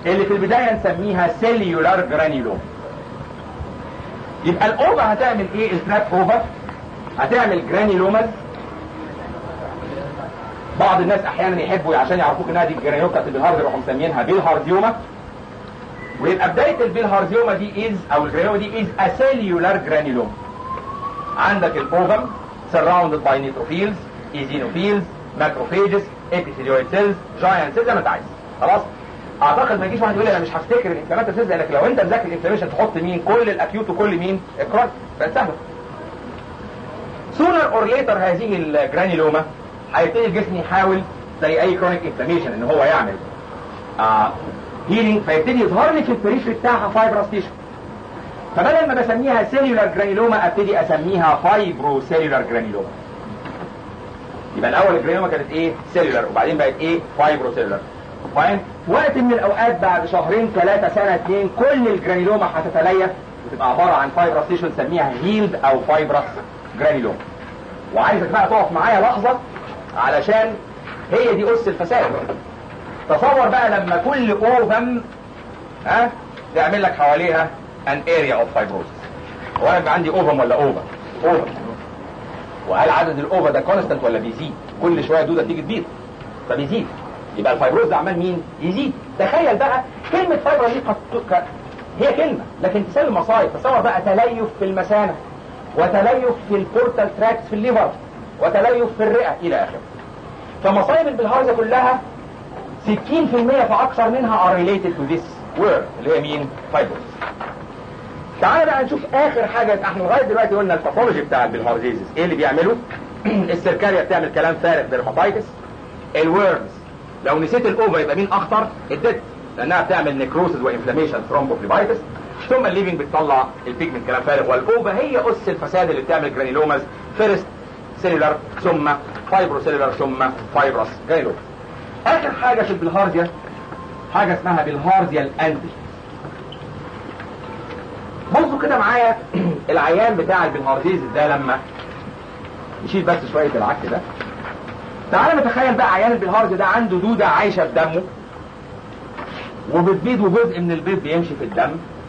اللي في البدايه نسميها سيليولار جرانيلوم يبقى الاوفا هتعمل ايه التراك اوفا هتعمل جرانيلومز بعض الناس احيانا يحبوا عشان يعرفوك انها دي الجرانيوم بتاعت البلهارد يروحوا مسمينها بالهارديوما ويبقى بدايه البلهارديوما دي از او الجرانيوما دي از اسيليولار جرانيلوم عندك الاوفم surrounded by neutrophils eosinophils macrophages epithelioid cells giant cells زي ما انت عايز خلاص اعتقد ما يجيش واحد يقول لي انا مش هفتكر الانفلامات سيلز لانك لو انت مذاكر الانفلاميشن تحط مين كل الاكيوت وكل مين الكرونيك بقت سهله sooner or later هذه الجرانيلوما هيبتدي الجسم يحاول زي اي كرونيك انفلاميشن ان هو يعمل آه هيلينج فيبتدي يظهر لي في البريفري بتاعها فايبرس تيشو فبدل ما بسميها سيلولار جرانيلوما ابتدي اسميها فايبرو سيلولار جرانيلوما يبقى الاول الجرانيلوما كانت ايه سيلولار وبعدين بقت ايه فايبرو سيلولار فاهم وقت من الاوقات بعد شهرين ثلاثة سنة اثنين كل الجرانيلوما هتتليف وتبقى عبارة عن فايبرس تيشو نسميها هيلد او فايبرس جرانيلوما وعايزك بقى تقف معايا لحظة علشان هي دي اس الفساد تصور بقى لما كل اوفم ها تعمل لك حواليها ان اريا اوف فايبروسس هو انا عندي اوفم ولا اوفا اوفا وهل عدد الاوفا ده كونستنت ولا بيزيد كل شويه دوده تيجي تبيض فبيزيد يبقى الفايبروز ده عمال مين يزيد تخيل بقى كلمه فايبروز دي قد هي كلمه لكن تساوي مصايب تصور بقى تليف في المثانه وتليف في البورتال تراكت في الليفر وتليف في الرئه الى اخره فمصايب البلهارزه كلها 60% فاكثر منها are related to this word اللي هي مين فايبروز تعالى بقى نشوف اخر حاجه احنا لغايه دلوقتي قلنا الباثولوجي بتاع البلهارزيزس ايه اللي بيعمله السيركاريا بتعمل كلام فارغ ديرماتايتس الورمز لو نسيت الاوفا يبقى مين اخطر الديت لانها بتعمل نيكروسز وانفلاميشن ثرومبوفليبايتس ثم الليفنج بتطلع البيجمنت كلام فارغ والاوفا هي اس الفساد اللي بتعمل جرانيلوماز فيرست سيلولار ثم فايبرو سيلولار ثم فايبرس جرانيلوما اخر حاجه في البلهارزيا حاجه اسمها بالهارزيا الانتي بصوا كده معايا العيان بتاع البلهارزيز ده لما يشيل بس شويه العك ده تعالى نتخيل بقى عيان البلهارز ده عنده دوده عايشه في دمه وبتبيض وجزء من البيض بيمشي في الدم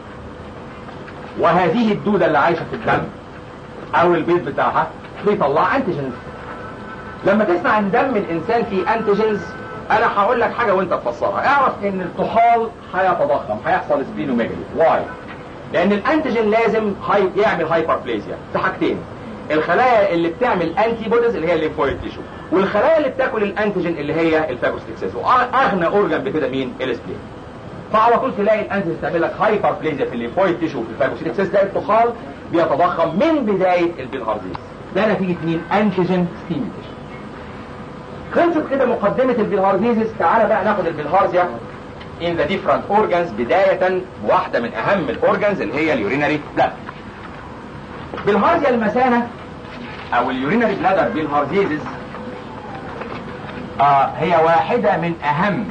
وهذه الدوده اللي عايشه في الدم او البيض بتاعها بيطلع انتيجنز لما تسمع ان دم الانسان فيه انتيجنز انا هقول لك حاجه وانت تفسرها اعرف ان الطحال هيتضخم هيحصل سبينوميجالي واي لان الانتيجين لازم هاي يعمل هايبربليزيا في حاجتين الخلايا اللي بتعمل انتي بوديز اللي هي الليمفويد تيشو والخلايا اللي بتاكل الانتيجين اللي هي الفاجوستيكسيس واغنى اورجان بكده مين السبلين فعلى طول تلاقي الانتيجين تعمل لك هايبربليزيا في الليمفويد تيشو وفي الفاجوستيكسيس ده الطحال بيتضخم من بدايه البلهارزيز ده نتيجه مين انتيجين ستيميوليشن خلصت كده مقدمة البلهارزيزس تعالى بقى ناخد البلهارزيا in the different organs بداية واحدة من أهم الأورجانز اللي هي اليورينري بلاد بلهارزيا المثانة أو اليورينري بلادر بلهارزيزس آه هي واحدة من أهم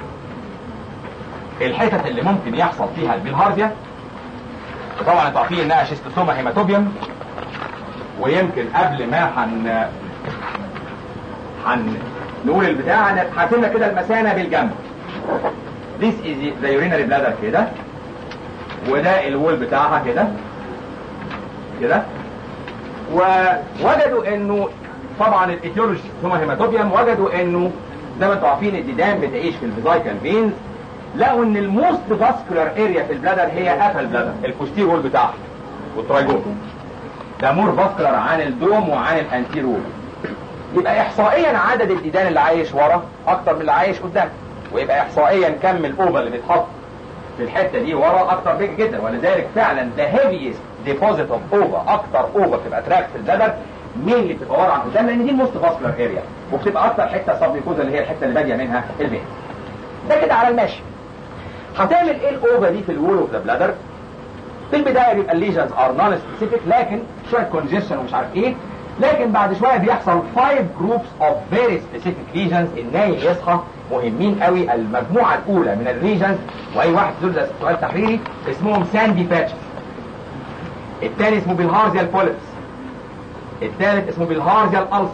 الحتت اللي ممكن يحصل فيها البلهارزيا طبعا انتوا عارفين انها شيستوسوما هيماتوبيوم ويمكن قبل ما هن هن نقول البتاع هنرسم كده المثانه بالجنب This is the urinary bladder كده وده الوول بتاعها كده كده ووجدوا انه طبعا الايتيولوجي ثم هيماتوبيوم وجدوا انه زي ما انتم عارفين الديدان بتعيش في الفيزايكال فينز لقوا ان الموست فاسكولار اريا في البلادر هي افل بلادر البوستير وول بتاعها والترايجون ده مور فاسكولار عن الدوم وعن الانتير وول يبقى احصائيا عدد الديدان اللي عايش ورا اكتر من اللي عايش قدام ويبقى احصائيا كم الاوفا اللي بيتحط في الحته دي ورا اكتر بيج جدا ولذلك فعلا ذا هيفيست ديبوزيت اوف اوفا اكتر اوفا بتبقى تراك في البدن مين اللي بتبقى ورا عن قدام لان دي الموست فاسكولار اريا وبتبقى اكتر حته سبليكوزا اللي هي الحته اللي باديه منها البيت ده كده على الماشي هتعمل ايه الاوفا دي في الوول اوف ذا بلادر في البدايه بيبقى الليجنز ار نون سبيسيفيك لكن شويه كونجيشن ومش عارف ايه لكن بعد شويه بيحصل 5 جروبس اوف فيري سبيسيفيك ريجنز النايم يصحى مهمين قوي المجموعه الاولى من الريجنز واي واحد دول ده سؤال تحريري اسمهم ساندي باتشز الثاني اسمه بالهارزيال بوليبس الثالث اسمه بالهارزيال ألسر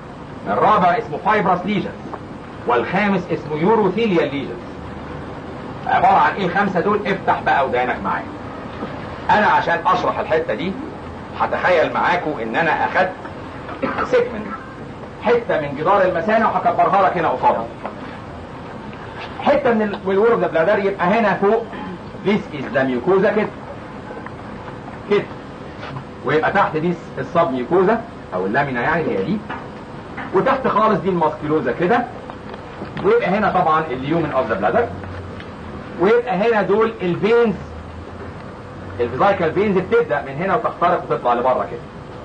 الرابع اسمه فايبرس ليجنز والخامس اسمه يوروثيليال ليجنز عباره عن ايه الخمسه دول افتح بقى ودانك معايا انا عشان اشرح الحته دي هتخيل معاكم ان انا اخدت سيجمنت حته من جدار المثانه وهكبرها لك هنا قصادها حته من الوول اوف ذا بلادر يبقى هنا فوق this is the mucosa كده كده ويبقى تحت دي السب ميوكوزا او اللامينا يعني هي دي وتحت خالص دي الماسكيلوزا كده ويبقى هنا طبعا اليومن اوف ذا بلادر ويبقى هنا دول الفينز الفيزايكال فينز بتبدا من هنا وتخترق وتطلع لبره كده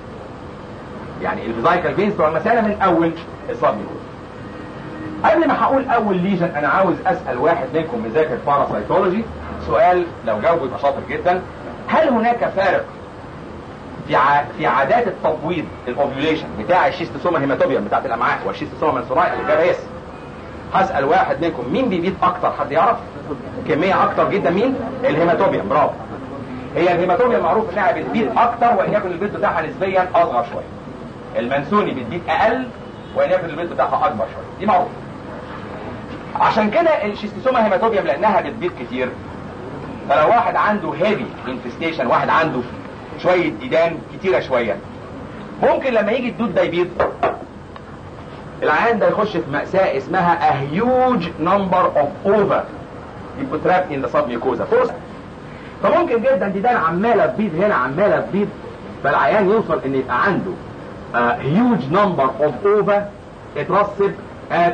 يعني الفيزايكال فينز بتوع المثانه من اول السب ميوكوزا قبل ما هقول اول ليجن انا عاوز اسال واحد منكم مذاكر باراسايتولوجي سؤال لو جاوبه يبقى شاطر جدا هل هناك فارق في ع... في عادات التبويض الاوفيوليشن بتاع الشيستوسوما هيماتوبيوم بتاعت الامعاء والشيستوسوما منسوراي الاجابه يس هسال واحد منكم مين بيبيض اكتر حد يعرف كميه اكتر جدا مين الهيماتوبيوم برافو هي الهيماتوبيوم معروف انها بتبيض اكتر وان يكن البيض بتاعها نسبيا اصغر شويه المنسوني بتبيض اقل وان يكن البيض بتاعها اكبر شويه دي معروف عشان كده الشيستوسوما هيماتوبيوم لانها بتبيض كتير فلو واحد عنده هيفي انفستيشن واحد عنده شوية ديدان كتيرة شوية ممكن لما يجي الدود ده يبيض العيان ده يخش في مأساة اسمها a huge number of over يبقوا trapped in the submucosa فرصة فممكن جدا ديدان عمالة تبيض هنا عمالة تبيض فالعيان يوصل ان يبقى عنده a huge number of over اترسب at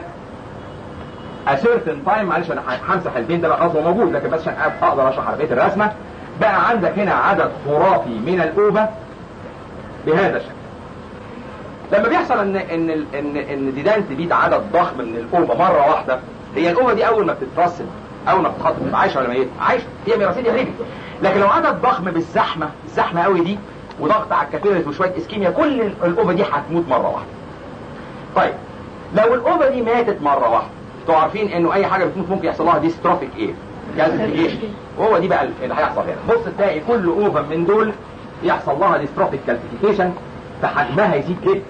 a certain time معلش انا همسح البين ده بقى خلاص هو موجود لكن بس عشان اقدر اشرح على بقيه الرسمه بقى عندك هنا عدد خرافي من الاوفا بهذا الشكل لما بيحصل ان ان ان ان ديدان تبيد عدد ضخم من الاوفا مره واحده هي الاوفا دي اول ما بتترسب اول ما بتتحط بتبقى عايشه ولا ميته عايشه هي ميراثيه يا حبيبي لكن لو عدد ضخم بالزحمه الزحمه قوي دي وضغط على الكابيلز وشويه اسكيميا كل الاوفا دي هتموت مره واحده طيب لو الاوفا دي ماتت مره واحده انتوا عارفين انه اي حاجه بتموت ممكن يحصل لها ديستروفيك ايه كالسيفيكيشن وهو دي بقى اللي هيحصل هنا بص تلاقي كل اوفا من دول يحصل لها ديستروفيك كالسيفيكيشن فحجمها يزيد جدا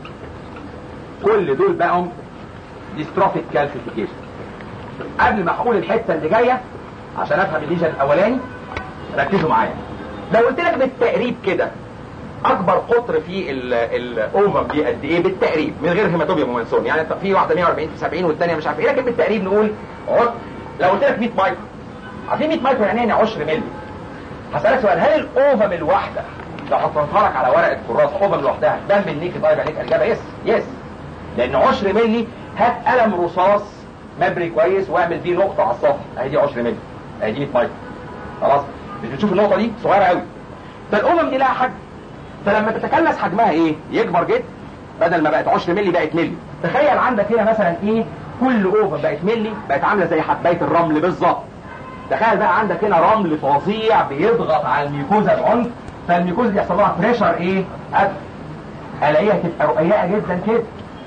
كل دول بقوا ديستروفيك كالسيفيكيشن قبل ما هقول الحته اللي جايه عشان افهم الليجن الاولاني ركزوا معايا لو قلت لك بالتقريب كده اكبر قطر في الاوفم دي قد ايه بالتقريب من غير هيماتوبيا مومنسون يعني في واحده 140 في 70 والثانيه مش عارف ايه لكن بالتقريب نقول عط لو قلت لك 100 مايكرو عارفين 100 مايكرو يعني ايه 10 مللي هسألك سؤال هل الاوفم الواحده لو حطيتها لك على ورقه كراس اوفم لوحدها تبان بالنيك طيب عليك الاجابه يس يس لان 10 مللي هات قلم رصاص مبري كويس واعمل بيه نقطه على السطح اهي دي 10 مللي اهي دي 100 مايكرو خلاص مش بتشوف النقطه دي صغيره قوي فالامم دي لها حجم فلما تتكلس حجمها ايه يكبر جدا بدل ما بقت 10 مللي بقت مللي تخيل عندك هنا مثلا ايه كل اوفر بقت ملي بقت عامله زي حبايه الرمل بالظبط تخيل بقى عندك هنا رمل فظيع بيضغط على الميكوزا بعنف فالميكوزا دي يحصل لها بريشر ايه قد الاقيها تبقى رقيقه جدا كده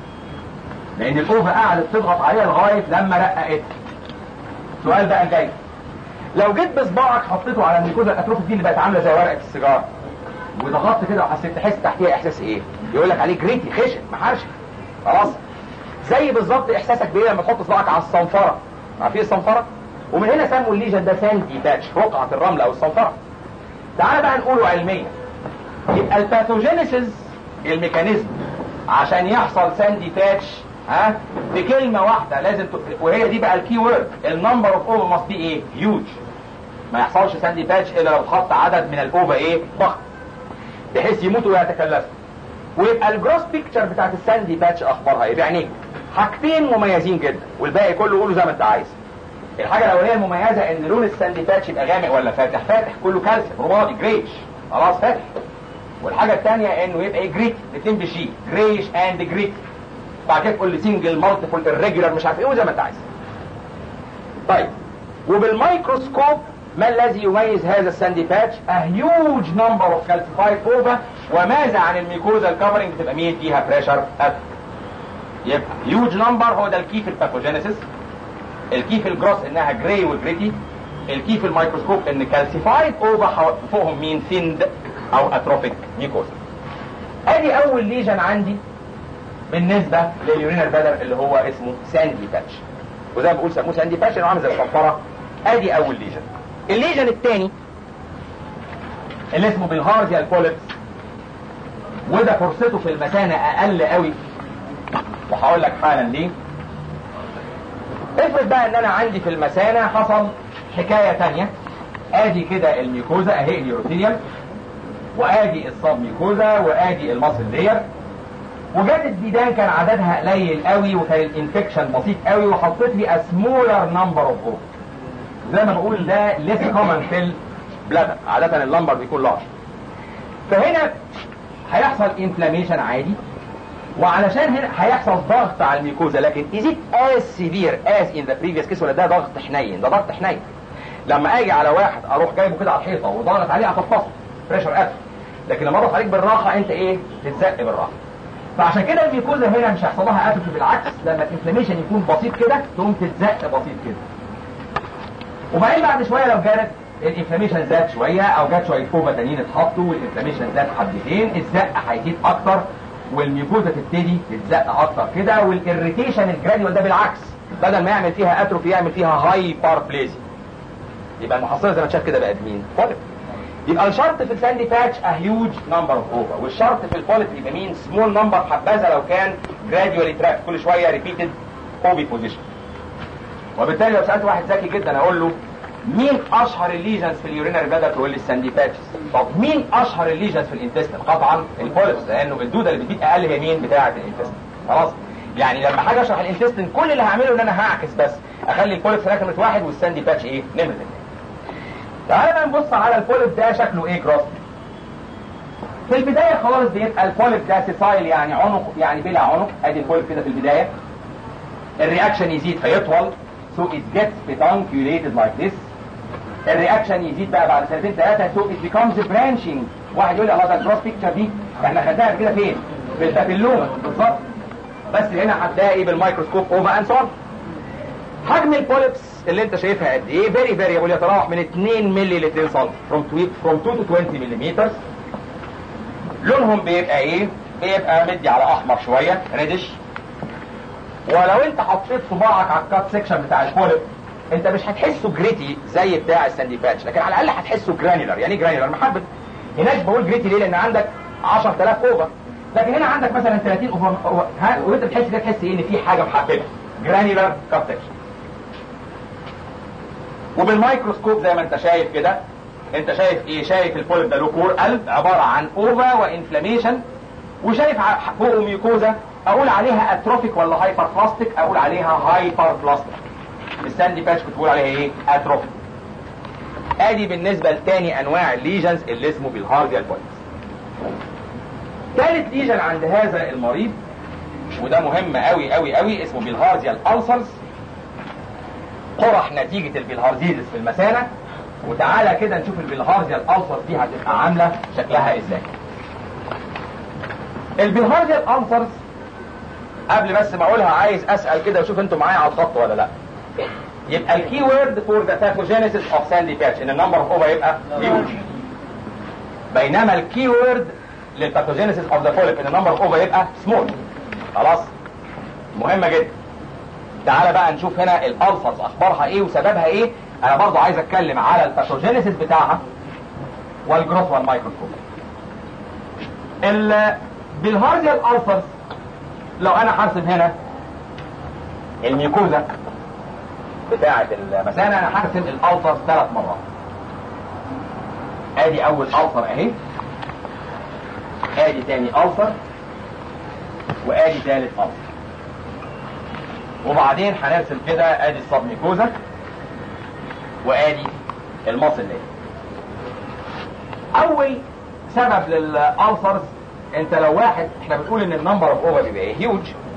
لان الاوفا قعدت تضغط عليها لغايه لما رققت السؤال بقى الجاي لو جيت بصباعك حطيته على الميكوزا الاتروفيك دي اللي بقت عامله زي ورقه السيجاره وضغطت كده وحسيت تحس تحتيها احساس ايه يقول لك عليه جريتي خشن محرش خلاص زي بالظبط احساسك بايه لما تحط صباعك على الصنفره عارفين الصنفره ومن هنا سموا الليجن ده ساندي باتش رقعه الرمل او الصنفره تعال بقى نقوله علميا يبقى الباثوجينيسيس الميكانيزم عشان يحصل ساندي باتش ها بكلمه واحده لازم ت... وهي دي بقى الكي وورد النمبر اوف اوفا ماست بي ايه هيوج ما يحصلش ساندي باتش الا لو اتحط عدد من الاوفا ايه ضخم بحيث يموتوا ويتكلسوا ويبقى الجروس بيكتشر بتاعت الساندي باتش اخبارها ايه يعني حاجتين مميزين جدا والباقي كله قوله زي ما انت عايز الحاجه الاولانيه المميزه ان لون الساندي باتش يبقى غامق ولا فاتح فاتح كله كالسيوم رمادي جريش خلاص فاتح والحاجه الثانيه انه يبقى ايه جريت الاثنين بشي جريش اند جريت بعد كده تقول لي سنجل مالتيبل الريجولار مش عارف ايه وزي ما انت عايز طيب وبالميكروسكوب ما الذي يميز هذا الساندي باتش؟ a huge number of calcified ova وماذا عن الميكوزا الكفرنج بتبقى مين فيها بريشر أب يبقى huge number هو ده الكي في الباثوجينيسيس الكي في الجروس انها جراي وجريتي الكي في الميكروسكوب ان كالسيفايد اوفا فوقهم مين ثيند او اتروفيك ميكوزا ادي اول ليجن عندي بالنسبه لليورينال بادر اللي هو اسمه ساندي باتش وزي ما بقول سموه ساندي باتش لانه عامل زي الصفاره ادي اول ليجن الليجن الثاني اللي اسمه بالهارزيا البوليبس وده فرصته في المثانة اقل قوي وهقول لك حالا ليه افرض بقى ان انا عندي في المثانة حصل حكاية تانية ادي كده الميكوزا اهي اليوروثيليوم وادي الصاب ميكوزا وادي المصل لير وجت الديدان كان عددها قليل قوي وكان الانفكشن بسيط قوي وحطيت لي سمولر نمبر اوف اوف زي ما بقول ده ليس كومن في البلادر عادة اللمبر بيكون لارج فهنا هيحصل انفلاميشن عادي وعلشان هنا هيحصل ضغط على الميكوزا لكن is it as severe as in the previous case ولا ده ضغط حنين ده ضغط حنين لما اجي على واحد اروح جايبه كده على الحيطه وضغط عليه افطسه بريشر قفل لكن لما اضغط عليك بالراحه انت ايه تتزق بالراحه فعشان كده الميكوزا هنا مش هيحصل لها اتروفي بالعكس لما الانفلاميشن يكون بسيط كده تقوم تتزق بسيط كده وبعدين بعد شويه لو جالت الانفلاميشن زاد شويه او جات شويه فوبا تانيين اتحطوا والانفلاميشن زاد حبتين الزق هيزيد اكتر والميكوزا تبتدي تتزق اكتر كده والاريتيشن الجراديوال ده بالعكس بدل ما يعمل فيها اتروفي يعمل فيها هايبر بليزي يبقى المحصله زي ما شاف كده بقت مين؟ بوليب يبقى الشرط في الساندي باتش a huge number of اوفا والشرط في البوليب يبقى مين سمول نمبر حبذا لو كان gradually trapped كل شويه ريبيتد اوبي بوزيشن وبالتالي لو سالت واحد ذكي جدا اقول له مين اشهر الليجنز في اليورينري بلادر تقول لي الساندي باتشز طب مين اشهر الليجنز في الانتستين قطعا البوليبس لانه الدوده اللي بتبيد اقل هي مين بتاعه الانتستين خلاص يعني لما حاجه اشرح الانتستين كل اللي هعمله ان انا هعكس بس اخلي البوليبس هناك نمره واحد والساندي باتش ايه نمره اثنين تعالى بقى نبص على البوليب ده شكله ايه جراس في البداية خالص بيبقى البوليب ده سيسايل يعني عنق يعني بلا عنق ادي البوليب كده في البداية الرياكشن يزيد فيطول so it gets pedunculated like this الرياكشن يزيد بقى بعد سنتين ثلاثة so it becomes branching واحد يقول لي الله ده الجراس بيكتشر دي احنا خدناها قبل كده فين؟ في البابيلوما بالظبط بس هنا هتلاقي بالميكروسكوب اوفا اند سون حجم البوليبس اللي انت شايفها قد ايه فيري فيريبل يتراوح من 2 مللي ل 2 سم فروم فروم 2 تو 20 ملم لونهم بيبقى ايه بيبقى مدي على احمر شويه ريدش ولو انت حطيت صباعك على الكات سيكشن بتاع البوليب انت مش هتحسه جريتي زي بتاع الساندي باتش لكن على الاقل هتحسه جرانيولار يعني جرانيولار محبه هناك بقول جريتي ليه لان عندك 10000 اوفر لكن هنا عندك مثلا 30 اوفر ها وانت بتحس كده تحس ايه ان في حاجه محببه جرانيولار كات سيكشن وبالميكروسكوب زي ما انت شايف كده انت شايف ايه شايف البوليب ده له كور قلب عباره عن اوفا وانفلاميشن وشايف فوقه ميوكوزا اقول عليها اتروفيك ولا هايبر بلاستيك اقول عليها هايبر بلاستيك الساندي باتش كنت بقول عليها ايه اتروفيك ادي بالنسبه لتاني انواع الليجنز اللي اسمه بالهارديا البوليبس ثالث ليجن عند هذا المريض وده مهم قوي قوي قوي اسمه بالهارديا الالسرز قرح نتيجة البلهارزيزس في المثانة وتعالى كده نشوف البلهارزيا الألسر دي هتبقى عاملة شكلها ازاي البلهارزيا الألسرز قبل بس ما اقولها عايز اسأل كده وشوف انتوا معايا على الخط ولا لا يبقى الكي وورد فور ذا باثوجينيسيس اوف ساندي باتش ان النمبر اوف اوفا يبقى هيوج بينما الكي وورد للباثوجينيسيس اوف ذا بوليب ان النمبر اوف اوفا يبقى سمول خلاص مهمة جدا تعالى بقى نشوف هنا الالسرز اخبارها ايه وسببها ايه انا برضو عايز اتكلم على الباثوجينيسيس بتاعها والجروث والمايكروسكوب بالهارزيا الالسرز لو انا هرسم هنا الميكوزا بتاعة المثانة انا هرسم الالسرز ثلاث مرات ادي اول السر اهي ادي تاني السر وادي ثالث السر وبعدين هنرسم كده ادي السبميكوزا وادي المصل ليه اول سبب للالسرز انت لو واحد احنا بنقول ان النمبر اوف اوفا بيبقى هيوج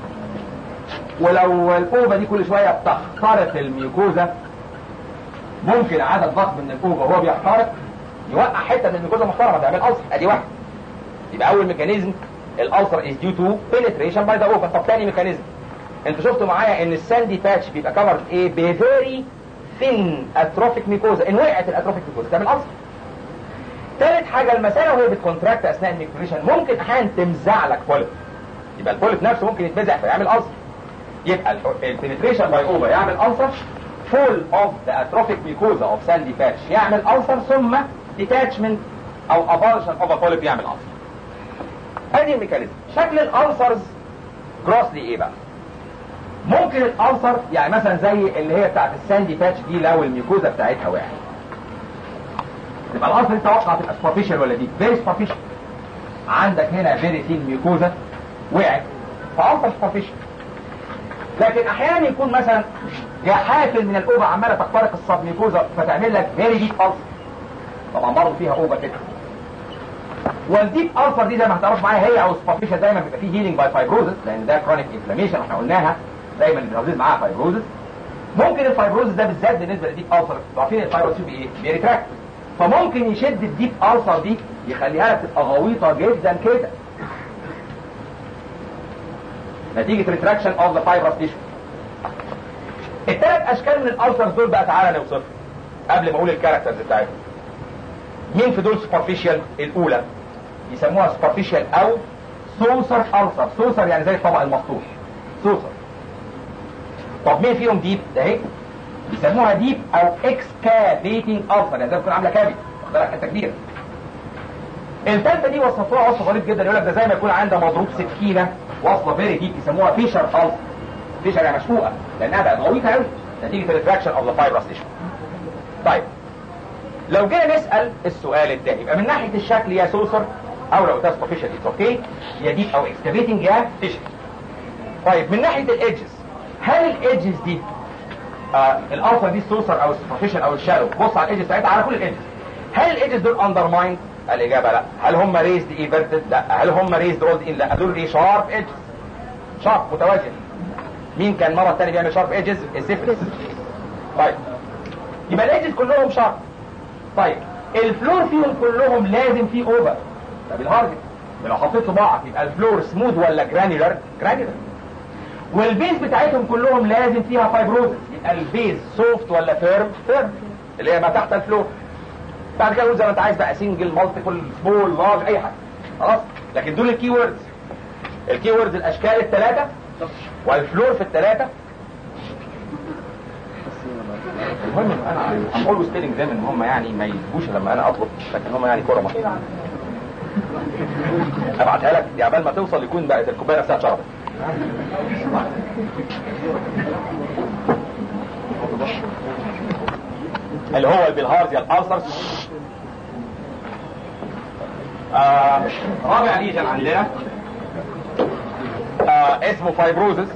ولو الاوفا دي كل شويه بتخترق الميوكوزا ممكن عدد ضخم من الاوفا وهو بيخترق يوقع حته من الميوكوزا محترمه تعمل السر ادي واحد يبقى اول ميكانيزم الالسر از ديو تو penetration باي ذا اوفا طب ثاني ميكانيزم انتوا شفتوا معايا ان الساندي باتش بيبقى كفرد ايه بفيري ثين اتروفيك ميكوزا ان وقعت الاتروفيك ميكوزا تعمل السر ثالث حاجه المثانه وهي بتكونتراكت اثناء الميكتوريشن ممكن احيانا تمزع لك بوليب يبقى البوليب نفسه ممكن يتمزع فيعمل السر يبقى البنتريشن باي اوفر يعمل السر فول اوف ذا اتروفيك ميكوزا اوف ساندي باتش يعمل ألسر ثم ديتاتشمنت او ابالشن اوف بوليب يعمل ألسر ادي الميكانيزم شكل الألسرز جروسلي ايه بقى ممكن الألسر يعني مثلا زي اللي هي بتاعت الساندي باتش دي لو الميكوزا بتاعتها وقعت تبقى الألسر دي توقع تبقى سبارفيشال ولا دي فيري سبارفيشال عندك هنا فيري ثين ميكوزا وقعت فألسر سبارفيشال لكن احيانا يكون مثلا حافل من الاوبا عماله تخترق السبميكوزا فتعمل لك فيري ديب ألسر طبعا برضه فيها اوبا كده والديب ألسر دي زي ما هتعرف معايا هي او سبارفيشال دايما بيبقى فيه هيلينج باي فايبروزس لان ده كرونيك انفلاميشن احنا قلناها دايما البرازيل معاها فايبروزس ممكن الفايبروزس ده بالذات بالنسبه للديب ألسر عارفين الفايبروزس بايه؟ بيريتراكت فممكن يشد الديب ألسر دي يخليها لك تبقى غويطه جدا كده نتيجة ريتراكشن اوف ذا فايبرس تيشو الثلاث اشكال من الالسرز دول بقى تعالى نوصفهم قبل ما اقول الكاركترز بتاعتهم مين في دول سوبرفيشال الاولى يسموها سوبرفيشال او سوسر السر سوسر يعني زي الطبق المفتوح سوسر طب مين فيهم ديب ده اهي يسموها ديب او اكسكافيتنج السر يعني زي تكون عامله كابي واخد بالك حته كبيره الثالثه دي وصفوها وصف غريب جدا يقول لك ده زي ما يكون عندها مضروب سكينه واصله فيري ديب يسموها فيشر السر فيشر يعني مشقوقه لانها بقت غويطه قوي نتيجه الريتراكشن اوف ذا فايبرس تيشو طيب لو جينا نسال السؤال الثاني يبقى من ناحيه الشكل يا سوسر او لو تاسك فيشر اتس اوكي يا ديب او اكسكافيتنج يا فيشر طيب من ناحيه الايدجز هل الايدجز دي آه الالفا دي السوسر او السوبرفيشال او الشالو بص على الايدجز بتاعتها على كل الايدجز هل الايدجز دول اندرمايند الاجابه لا هل هم ريزد ايفرتد لا هل هم ريزد رولد ان لا دول ايه شارب ايدجز شارب متوازن مين كان مره ثانيه بيعمل شارب ايدجز السيفلس طيب يبقى الايدجز كلهم شارب طيب الفلور فيهم كلهم لازم فيه اوفر طب الهارد لو حطيت صباعك يبقى الفلور سموث ولا جرانيولر جرانيولر والبيز بتاعتهم كلهم لازم فيها فايبروزس يبقى البيز سوفت ولا فيرم فيرم اللي هي ما تحت الفلور بعد كده قول زي ما انت عايز بقى سنجل مالتيبل سمول لارج اي حاجه خلاص لكن دول الكي ووردز الكي ووردز الاشكال الثلاثه والفلور في الثلاثه المهم انا هقول ستيلنج دايما ان هم يعني ما يجوش لما انا اطلب لكن هم يعني كرمه ابعتها لك يا عبال ما توصل يكون بقت الكوبايه نفسها اتشربت اللي هو البلهارزيا الالسر آه رابع ليجن عندنا آه اسمه فايبروزس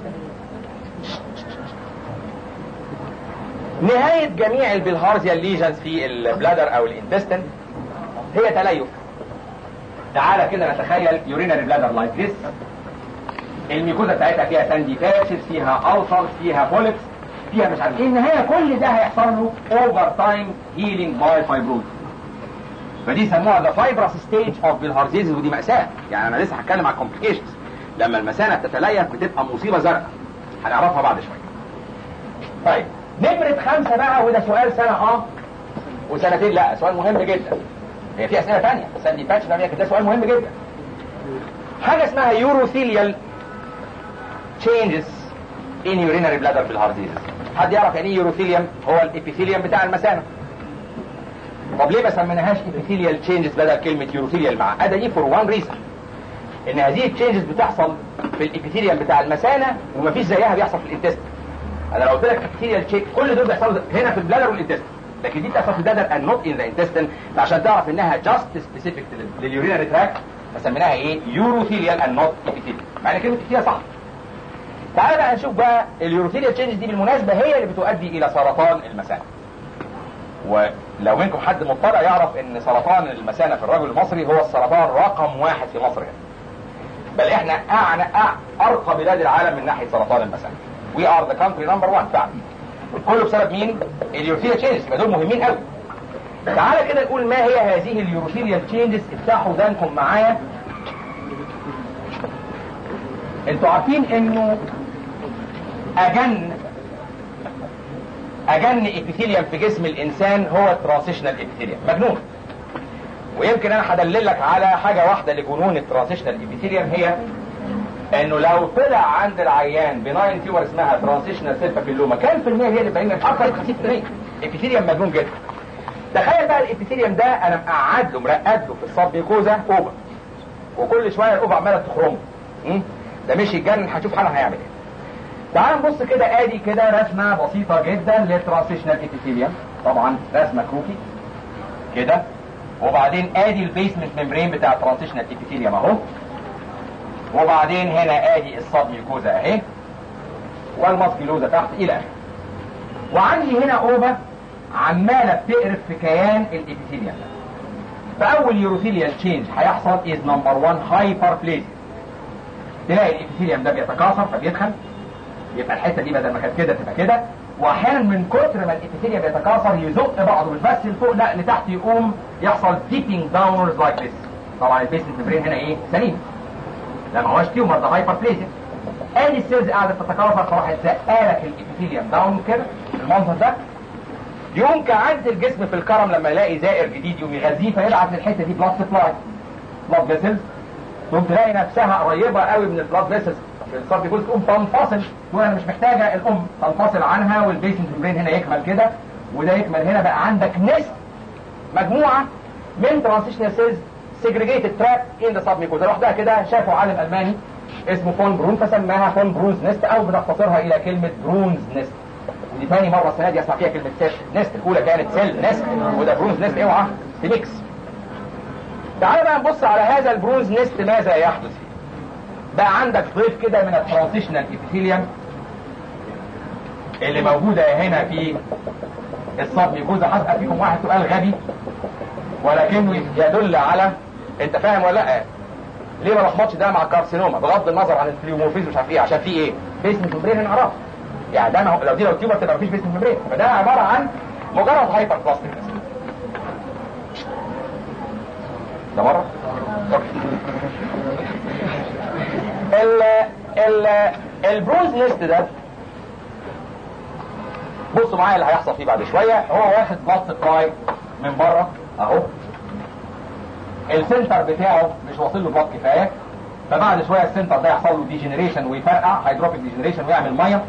نهاية جميع البلهارزيا ليجنز في البلادر او الانتستين هي تليف تعالى كده نتخيل يورينري بلادر لايك ذس الميكوزا بتاعتها فيها ساندي باتشز فيها ألسر فيها بوليبس فيها مش عارف ايه النهايه كل ده هيحصل له اوفر تايم هيلينج باي فايبروز فدي يسموها ذا فايبرس ستيج اوف بالهارزيزز ودي مأساة يعني انا لسه هتكلم على الكومبليكيشنز لما المثانه بتتليف بتبقى مصيبه زرقاء هنعرفها بعد شويه طيب نمرة خمسة بقى وده سؤال سنة اه وسنتين لا سؤال مهم جدا هي في اسئله ثانيه بس دي باتش ده سؤال مهم جدا حاجه اسمها يوروثيليال changes in urinary bladder في الهارت حد يعرف يعني ايه يوروثيليوم هو الابيثيليوم بتاع المثانه طب ليه ما سميناهاش ابيثيليال changes بدل كلمه يوروثيليال معقده دي فور وان ريزن ان هذه التشينجز بتحصل في الابيثيليوم بتاع المثانه ومفيش زيها بيحصل في الانتست انا لو قلت لك ابيثيليال تشيك كل دول بيحصلوا هنا في البلادر والانتست لكن دي بتحصل في البلادر اند نوت ان ذا انتستين فعشان تعرف انها جاست سبيسيفيك لليورينري تراك فسميناها ايه يوروثيليال اند نوت ابيثيليال مع ان كلمه ابيثيليال صح تعال بقى نشوف بقى اليوروثيليال تشينجز دي بالمناسبه هي اللي بتؤدي الى سرطان المثانه ولو منكم حد مطلع يعرف ان سرطان المثانه في الرجل المصري هو السرطان رقم واحد في مصر هنا بل احنا أعنى ارقى بلاد العالم من ناحيه سرطان المثانه وي ار ذا كونتري نمبر 1 فعلا كله بسبب مين اليوروثيليال تشينجز يبقى دول مهمين قوي تعالى كده نقول ما هي هذه اليوروثيليال تشينجز افتحوا ودانكم معايا انتوا عارفين انه اجن اجن ابيثيليوم في جسم الانسان هو الترانسيشنال ابيثيليوم مجنون ويمكن انا هدللك على حاجه واحده لجنون الترانسيشنال ابيثيليوم هي انه لو طلع عند العيان بناين تيومر اسمها ترانزيشنال سيل بابيلوما كام في المية هي اللي بين اكثر من 50% ابيثيليوم مجنون جدا تخيل بقى الابيثيليوم ده انا مقعد له مرقد له في الصبيكوزا اوفا وكل شويه الاوفا عماله تخرم م? ده مش يتجنن هتشوف حالا هيعمل ايه تعال نبص كده ادي كده رسمه بسيطه جدا للترانزيشنال ابيثيليوم طبعا رسمه كروكي كده وبعدين ادي البيسمنت ممبرين بتاع الترانزيشنال ابيثيليوم اهو وبعدين هنا ادي الصب ميكوزا اهي والماسكيلوزا تحت الى اخره وعندي هنا اوفا عماله بتقرف في كيان الابيثيليوم فاول يوروثيليال تشينج هيحصل از نمبر 1 هايبربليزيا تلاقي الابيثيليوم ده بيتكاثر فبيدخل يبقى الحته دي بدل ما كانت كده تبقى كده واحيانا من كتر ما الابيثيليوم بيتكاثر يزق بعضه مش بس لفوق لا لتحت يقوم يحصل ديبينج داونرز لايك ذس طبعا البيسنت ممبرين هنا ايه سليم لا ما هوش تيومر ده هايبربليزيا ادي السيلز قاعده تتكاثر فراحت زقالك الابيثيليوم داون كده المنظر ده يوم كعادة الجسم في الكرم لما يلاقي زائر جديد يوم يغذيه فيبعت للحته دي بلاد سبلاي بلاد فيسلز تقوم تلاقي نفسها قريبه قوي من البلاد فيسلز الصرف جزء تقوم تنفصل تقول انا مش محتاجه الام تنفصل عنها والبيسنت ممبرين هنا يكمل كده وده يكمل هنا بقى عندك نست مجموعه من ترانسيشنال سيلز سيجريجيتد تراك ان ذا سبميكوزا لوحدها كده شافوا عالم الماني اسمه فون برون فسماها فون برونز نست او بنختصرها الى كلمه برونز نست ودي ثاني مره السنه دي اسمع فيها كلمه سيل نست الاولى كانت سيل نست وده برونز نست اوعى تميكس تعال بقى نبص على هذا البرونز نست ماذا يحدث فيه بقى عندك ضيف كده من الترانزيشنال ابيثيليوم اللي موجوده هنا في الصب جوزة هتبقى فيهم واحد سؤال غبي ولكنه يدل على انت فاهم ولا لا ليه ما لخبطش ده مع الكارسينوما بغض النظر عن الفليومورفيزم مش عارف ايه عشان في ايه بيسمنت ممبرين نعرفه يعني ده ما هو لو دي لو تيومر تبقى مفيش بيسمنت ممبرين فده عباره عن مجرد هايبر بلاستيك ده مره ال ال البروز نست ده بصوا معايا اللي هيحصل فيه بعد شويه هو واخد بلاد سبلاي من بره اهو السنتر بتاعه مش واصل له بلاد كفايه فبعد شويه السنتر ده يحصل له ديجنريشن ويفرقع هيدروبيك ديجنريشن ويعمل ميه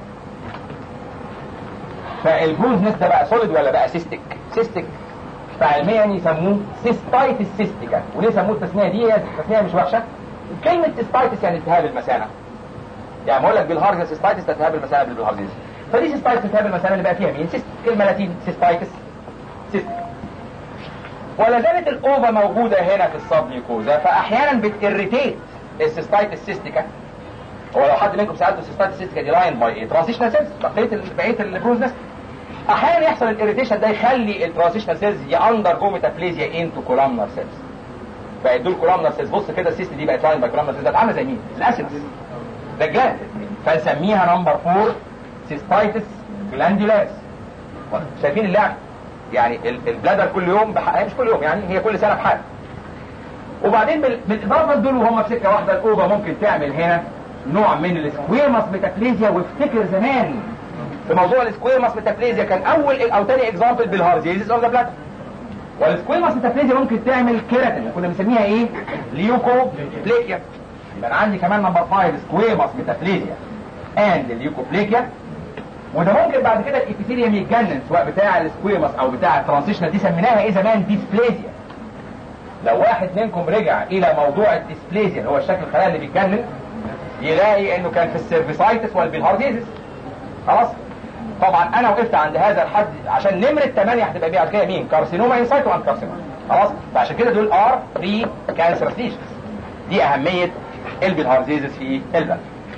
فالبروز نست ده بقى سوليد ولا بقى سيستيك سيستيك فعلميا يسموه سيستايتس سيستيكا وليه سموه التسميه دي هي التسميه مش وحشه كلمه سيستايتس يعني التهاب المثانه يعني بقول لك بالهارز سيستايتس التهاب المثانه بالهارزيز فدي سيستايتس التهاب المثانه اللي بقى فيها مين سيست كلمه لاتين سيستايتس سيستيك ولا زالت الاوفا موجوده هنا في السبنيكوزا فاحيانا بتirritate السيستايتس سيستيكا هو لو حد منكم سالته السيستايتس سيستيكا دي لاين باي ايه ترانزيشنال سيلز بقيه بقيه البروز نست احيانا يحصل الاريتيشن ده يخلي الترانزيشنال سيلز ياندر جو ميتافليزيا انتو كولامنر سيلز بقت دول كولامنر سيلز بص كده السيست دي بقت لاين باي كولامنر سيلز عامله زي مين؟ الاسيدز ده جلاند فنسميها نمبر 4 سيستايتس جلاندولاس شايفين اللعب يعني البلادر كل يوم بحق مش كل يوم يعني هي كل سنه بحال وبعدين بالاضافه لدول وهم في سكه واحده الاوفا ممكن تعمل هنا نوع من السكويمس ميتافليزيا وافتكر زمان في موضوع السكويمس ميتافليزيا كان اول او تاني اكزامبل بالهارزيزيس اوف ذا بلاد والسكويمس ميتافليزيا ممكن تعمل كيراتين كنا بنسميها ايه ليوكوبليكيا يبقى انا عندي كمان نمبر 5 سكويمس ميتافليزيا اند الليوكوبليكيا وده ممكن بعد كده الابيثيليوم يتجنن سواء بتاع السكويمس او بتاع الترانزيشنال دي سميناها ايه زمان ديسبليزيا لو واحد منكم رجع الى موضوع الديسبليزيا اللي هو الشكل الخلايا اللي بيتجنن يلاقي انه كان في السيرفيسايتس والبيلهارديزس خلاص طبعا انا وقفت عند هذا الحد عشان نمرة 8 هتبقى بعد كده مين كارسينوما انسايت وان كارسينوما خلاص فعشان كده دول ار 3 كانسر ليشنز دي اهمية البيلهارديزس في البلد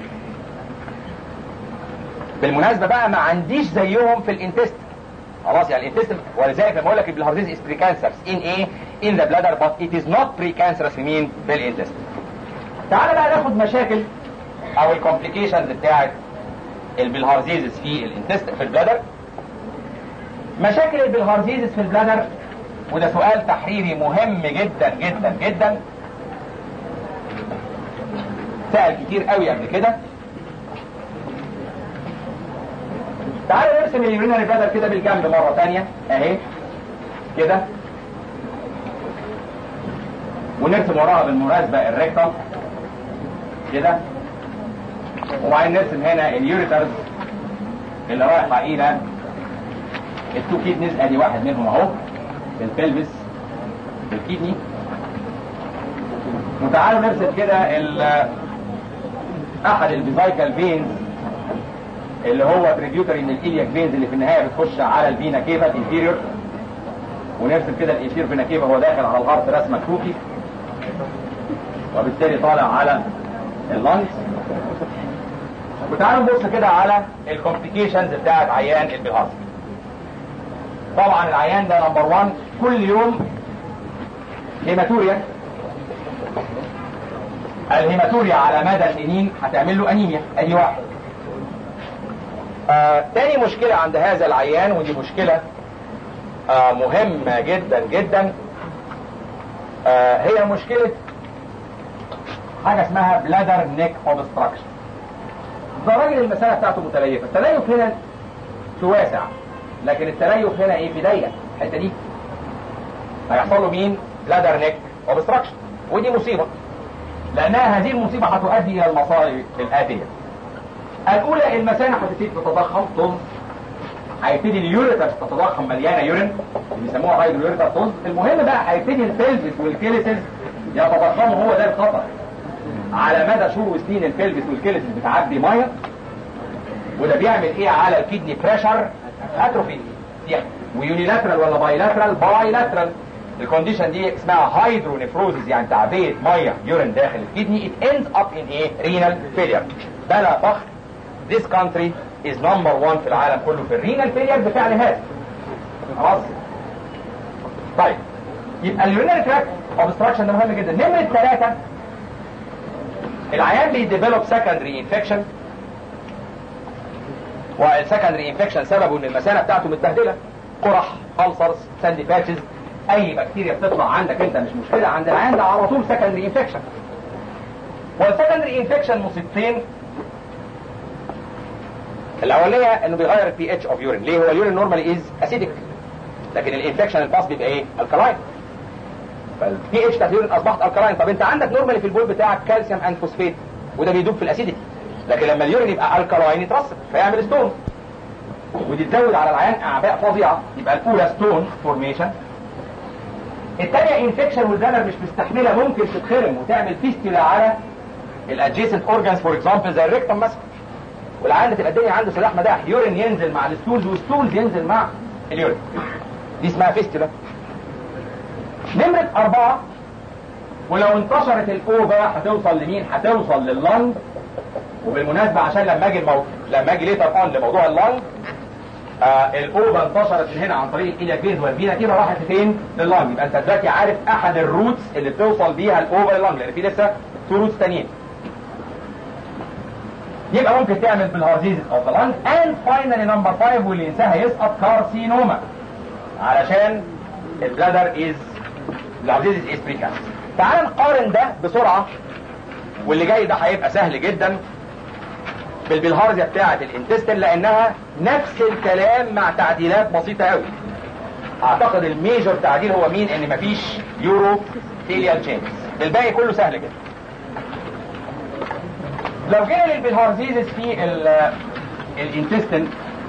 بالمناسبة بقى ما عنديش زيهم في الانتست خلاص يعني الانتست ولذلك لما اقول لك البيلهارديز از بري كانسرز ان ايه ان ذا بلادر بات ات از نوت بري كانسرز في مين في الانتست تعال بقى ناخد مشاكل او الكومبليكيشنز بتاعت البلهارزيزس في الانتست في البلادر مشاكل البلهارزيزس في البلادر وده سؤال تحريري مهم جدا جدا جدا سأل كتير قوي قبل كده تعالوا نرسم اليورينري بلادر كده بالجنب مرة تانية اهي كده ونرسم وراها بالمناسبة الريكتم كده وبعدين نرسم هنا اليوريترز اللي رايحه الى التو كيدنيز ادي واحد منهم اهو البلفس الكيدني وتعالوا نرسم كده ال- احد الفيزايكال فينز اللي هو تريبيوتري من الالياك فينز اللي في النهايه بتخش على الفينا كيفا الانفيريور ونرسم كده الانفيريور فينا كيفا هو داخل على الهارت رسمه كروكي وبالتالي طالع على اللانجز وتعالوا نبص كده على الكومبليكيشنز بتاعت عيان البلهارت طبعا العيان ده نمبر 1 كل يوم هيماتوريا الهيماتوريا على مدى سنين هتعمل له انيميا ادي واحد آه تاني مشكلة عند هذا العيان ودي مشكلة آه مهمة جدا جدا آه هي مشكلة حاجة اسمها بلادر نيك اوبستراكشن ده راجل المسألة بتاعته متليفة التليف هنا في واسع لكن التليف هنا ايه في ضيق الحتة دي هيحصل له مين بلادر نيك اوبستراكشن ودي مصيبة لانها هذه المصيبة هتؤدي الى المصائب الاتية الاولى المثانه هتبتدي تتضخم طز هيبتدي اليوريتر تتضخم مليانه يورين اللي بيسموها هايدرو يوريتر طز المهم بقى هيبتدي البلفس والكيليسز يتضخموا هو ده الخطر على مدى شهور وسنين البلفس والكيليسز بتعدي ميه وده بيعمل ايه على الكدني بريشر اتروفي ويونيلاترال ولا بايلاترال بايلاترال الكونديشن دي اسمها هايدرونيفروزيس يعني تعبئه ميه يورين داخل الكدني it ends up in ايه رينال فيلير بلا فخر this country is number one في العالم كله في الرينال فيلير بفعل هذا خلاص طيب يبقى اليورينري تراك اوبستراكشن ده مهم جدا نمرة ثلاثة العيان بيديفلوب سكندري انفكشن والسكندري انفكشن سببه ان المثانه بتاعته متبهدله قرح ألسرز ساندي باتشز اي بكتيريا بتطلع عندك انت مش مشكله عند العيان ده على طول سكندري انفكشن والسكندري انفكشن مصيبتين الاوليه انه بيغير البي اتش اوف يورين ليه هو اليورين نورمالي از اسيدك لكن الانفكشن الباس بيبقى ايه الكلاين فالبي اتش بتاعت اليورين اصبحت الكلاين طب انت عندك نورمالي في البول بتاعك كالسيوم اند فوسفيت وده بيدوب في الاسيديتي لكن لما اليورين يبقى الكلاين يترسب فيعمل ستون ودي تزود على العيان اعباء فظيعه يبقى الاولى ستون فورميشن الثانيه انفكشن والزلر مش مستحمله ممكن تتخرم وتعمل فيستيلا على الادجيسنت اورجانز فور اكزامبل زي الريكتم مثلا والعيان تبقى الدنيا عنده سلاح مداح يورين ينزل مع الستولز والستولز ينزل مع اليورين دي اسمها فيستيلا نمرة أربعة ولو انتشرت الأوفا هتوصل لمين؟ هتوصل لللنج وبالمناسبة عشان لما اجي المو... لما اجي ليتر اون لموضوع اللنج آه الاوفا انتشرت من هنا عن طريق الايليا فيز والفينا كده راحت فين؟ لللنج يبقى انت دلوقتي عارف احد الروتس اللي بتوصل بيها الاوفا لللنج لان في لسه تو روتس تانيين يبقى ممكن تعمل بالهارزيز او باللنج اند فاينالي نمبر 5 واللي ينساها يسقط كارسينوما علشان البلادر از الهارزيز از بريكانس تعال نقارن ده بسرعه واللي جاي ده هيبقى سهل جدا بالبلهارزيا بتاعه الانتستين لانها نفس الكلام مع تعديلات بسيطه قوي اعتقد الميجور تعديل هو مين ان مفيش يورو تيليال تشينز الباقي كله سهل جدا لو جينا للبلهارزيزس في الانتستين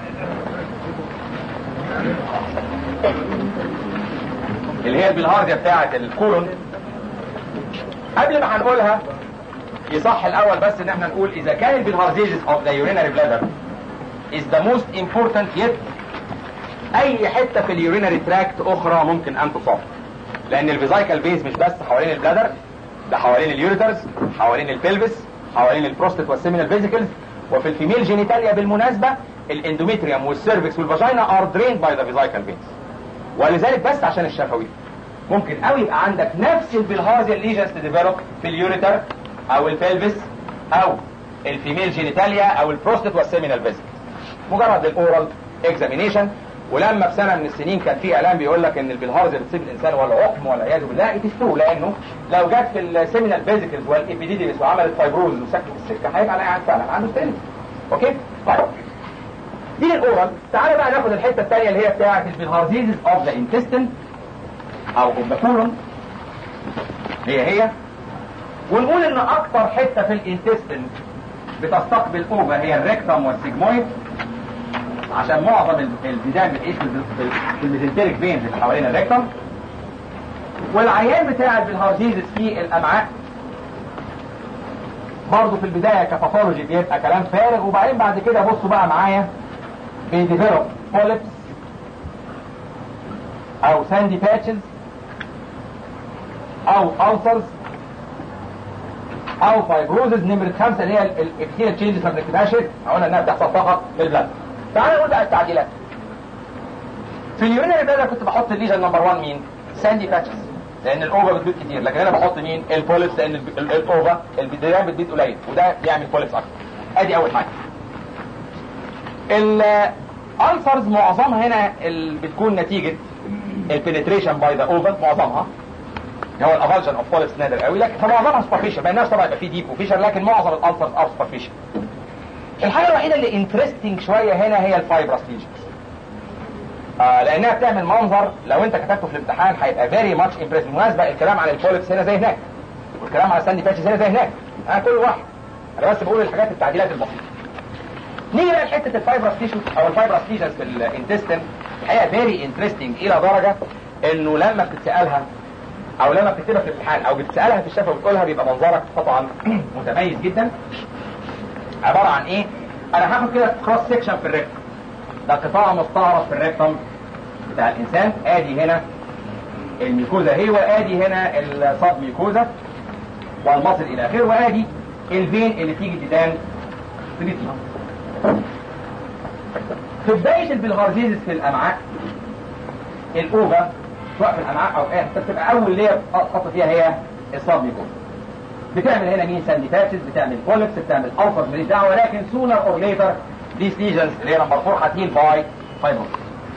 اللي هي البلهارزيا بتاعه الكولون قبل ما هنقولها يصح الاول بس ان احنا نقول اذا كان البلهارزيزس اوف ذا يورينري بلادر is the most important yet اي حته في اليورينري تراكت اخرى ممكن ان تصاب لان الفيزايكال فيز مش بس حوالين البلادر ده حوالين اليوريترز حوالين البلفس حوالين البروستات والسيمينال فيزيكلز وفي الفيميل جينيتاليا بالمناسبه الاندوميتريوم والسيرفكس والفاجينا ار دريند باي ذا فيزايكال فيز ولذلك بس عشان الشفوي ممكن قوي يبقى عندك نفس البلهارزيا ليجنز تديفلوب في اليوريتر او البلفس او الفيميل جينيتاليا او البروستات والسيمينال فيزيكلز مجرد الاورال اكزامينيشن ولما في سنه من السنين كان في اعلان بيقول لك ان البلهارزيا بتصيب الانسان ولا عقم ولا عياذ بالله اتسترو لانه لو جت في السيمينال فيزيكلز والابيديديمس وعملت فايبروز وسكت السكه هيبقى العيان فعلا عنده ستينز اوكي طيب دي الاورال تعالى بقى ناخد الحته الثانيه اللي هي بتاعه البلهارزيزز اوف ذا انتستين او اوف ذا كولون هي هي ونقول ان اكتر حته في الانتستين بتستقبل اوفا هي الريكتم والسيجمويد عشان معظم الديدان بتعيش في الميزنتريك فينز اللي حوالين الريكتم والعيان بتاع البلهارزيزس في الامعاء برضه في البدايه كباثولوجي بيبقى كلام فارغ وبعدين بعد كده بصوا بقى معايا بيديفلوب بوليبس او ساندي باتشز او ulcers او فايبروزز نمرة خمسة اللي هي الابتيريال تشينجز ما بنكتبهاش قلنا انها بتحصل فقط في البلد تعالى نقول بقى التعديلات في اليورينري بلاد كنت بحط الليجن نمبر 1 مين؟ ساندي باتشز لان الاوفا بتبيض كتير لكن انا بحط مين؟ البوليبس لان الاوفا البدايات بتبيض قليل وده بيعمل بوليبس اكتر ادي اول حاجه الالسرز معظمها هنا اللي بتكون نتيجه البنتريشن باي ذا اوفا معظمها هو الافالجن اوف بوليبس نادر قوي لكن فمعظمها سبارفيشن ما الناس طبعا يبقى في ديب وفيشر لكن معظم الالسرز ار سبارفيشن الحاجه الوحيده اللي انترستنج شويه هنا هي الفايبرس ليجنز آه لانها بتعمل منظر لو انت كتبته في الامتحان هيبقى فيري ماتش امبريس بالمناسبه الكلام عن البوليبس هنا زي هناك والكلام على الساندي باتشز هنا زي هناك انا كل واحد انا بس بقول الحاجات التعديلات البسيطه نيجي بقى لحته الفايبرس تيشو او الفايبرس ليجنز في الانتستين الحقيقه فيري انترستنج الى درجه انه لما بتتسالها او لما بتكتبها في الامتحان او بتسالها في الشفه وبتقولها بيبقى منظرك طبعا متميز جدا عباره عن ايه انا هاخد كده كروس سيكشن في الريكتم ده قطاع مستعرض في الريكتم بتاع الانسان ادي هنا الميكوزا هي وادي هنا الصاب ميكوزا والمصل الى اخره وادي الفين اللي تيجي تدان في جسمها في بدايه البلغارزيزس في الامعاء الاوفا سواء في الامعاء او ايه بس تبقى اول لير تحط فيها هي الصاب ميكوزا بتعمل هنا مين ساندي باتشز بتعمل بوليبس بتعمل الفر ماليش دعوه ولكن سونر اور ليتر these lesions اللي هي نمبر 4 هتهيل باي فايبروس